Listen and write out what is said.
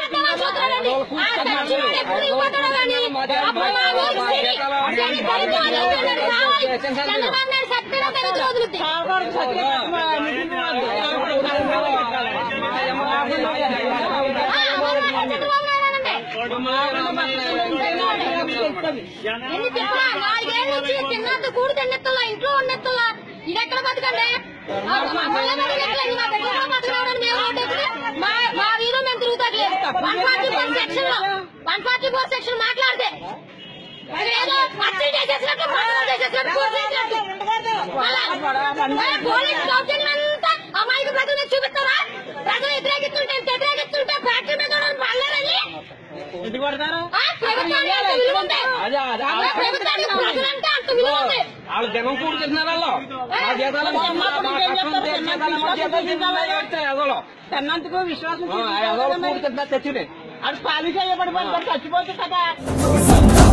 పెట్టాలా చూస్తున్నాడండి. ఆ సచ్చినోడు ఎప్పుడు ఇవ్వబడ్డాడో గానీ, అప్పుడు మా ఊరు సిరి, సిరి దళిత వదులుతున్నాడు. రావాలి. చంద్రబాబు నాయుడు సత్యలో దళిత వదులుద్ది. ఆ, అమలు మాట చంద్రబాబు నాయుడు అనండి. ఎన్ని తిప్పలా నాలుగేళ్ళ నుంచి తిన్నట్టు కూడి తిన్నెత్తలా ఇంట్లో ఉన్నెత్తలా ఇది ఎక్కడ బతకండి ఆ, మమ్మల్ని బతకట్లేదు మా దగ్గర బతకడం మేము రోడ్డు ఎక్కితే మా మా వీధి మేము తిరుగుతట్లేదు వన్ ఫార్టీ ఫోర్ సెక్షన్ లో వన్ ఫార్టీ ఫోర్ సెక్షన్ మాట్లాడితే అదేదో హత్యలు చేసేసినట్టు మర్డర్లు చేసేసినట్టు కూర్చేసినట్టు అలా అలా పోలీస్ దౌర్జన్యం అంతా అమాయక ప్రజల మీద చూపిస్తారా ప్రజలు వ్యతిరేకిస్తుంటే వ్యతిరేకిస్తుంటే ఫ్యాక్టరీ మీద పడలేరని ఎందుకు పడతారు ఆ, ప్రభుత్వానికి అంత విలువ ఉంది. అదే, అదే. ఆ, ప్రభుత్వానికి ప్రజలంటే అంత విలువ ఉంది. వాళ్ళు జనం కూడి తింటున్నారు వాళ్ళు మా జీతాలు మా కష్టం జీతాలు మా జీతాలు తింటున్నారు ఏడుస్తాయి ఎదలో తిన్నందుకు విశ్వాసం ఎదలో కూడి తింటున్నారు తెచ్చుని అది పాలు చేయబడి చచ్చిపోతుంది కదా